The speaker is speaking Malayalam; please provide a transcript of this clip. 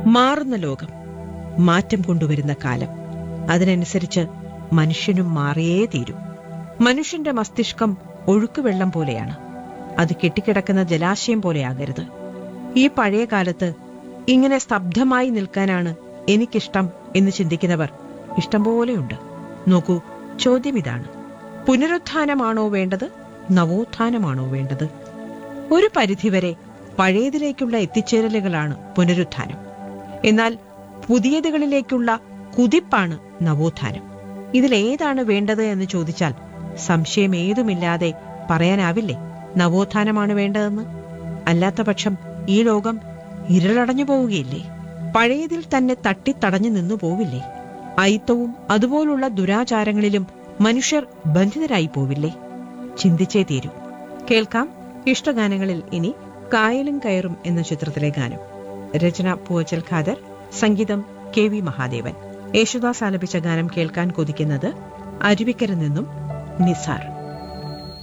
മാറുന്ന ലോകം മാറ്റം കൊണ്ടുവരുന്ന കാലം അതിനനുസരിച്ച് മനുഷ്യനും മാറിയേ തീരൂ മനുഷ്യന്റെ മസ്തിഷ്കം ഒഴുക്കുവെള്ളം പോലെയാണ് അത് കെട്ടിക്കിടക്കുന്ന ജലാശയം പോലെയാകരുത് ഈ പഴയ കാലത്ത് ഇങ്ങനെ സ്തബ്ധമായി നിൽക്കാനാണ് എനിക്കിഷ്ടം എന്ന് ചിന്തിക്കുന്നവർ ഇഷ്ടം പോലെയുണ്ട് നോക്കൂ ചോദ്യം ഇതാണ് പുനരുത്ഥാനമാണോ വേണ്ടത് നവോത്ഥാനമാണോ വേണ്ടത് ഒരു പരിധിവരെ പഴയതിലേക്കുള്ള എത്തിച്ചേരലുകളാണ് പുനരുത്ഥാനം എന്നാൽ പുതിയതുകളിലേക്കുള്ള കുതിപ്പാണ് നവോത്ഥാനം ഇതിലേതാണ് വേണ്ടത് എന്ന് ചോദിച്ചാൽ സംശയം ഏതുമില്ലാതെ പറയാനാവില്ലേ നവോത്ഥാനമാണ് വേണ്ടതെന്ന് അല്ലാത്ത പക്ഷം ഈ ലോകം ഇരുളടഞ്ഞു പോവുകയില്ലേ പഴയതിൽ തന്നെ തട്ടിത്തടഞ്ഞു നിന്നു പോവില്ലേ അയിത്തവും അതുപോലുള്ള ദുരാചാരങ്ങളിലും മനുഷ്യർ ബന്ധിതരായി പോവില്ലേ ചിന്തിച്ചേ തീരൂ കേൾക്കാം ഇഷ്ടഗാനങ്ങളിൽ ഇനി കായലും കയറും എന്ന ചിത്രത്തിലെ ഗാനം രചന പൂവച്ചൽ ഖാദർ സംഗീതം കെ വി മഹാദേവൻ യേശുദാസ് ആലപിച്ച ഗാനം കേൾക്കാൻ കൊതിക്കുന്നത് അരുവിക്കര നിന്നും നിസാർ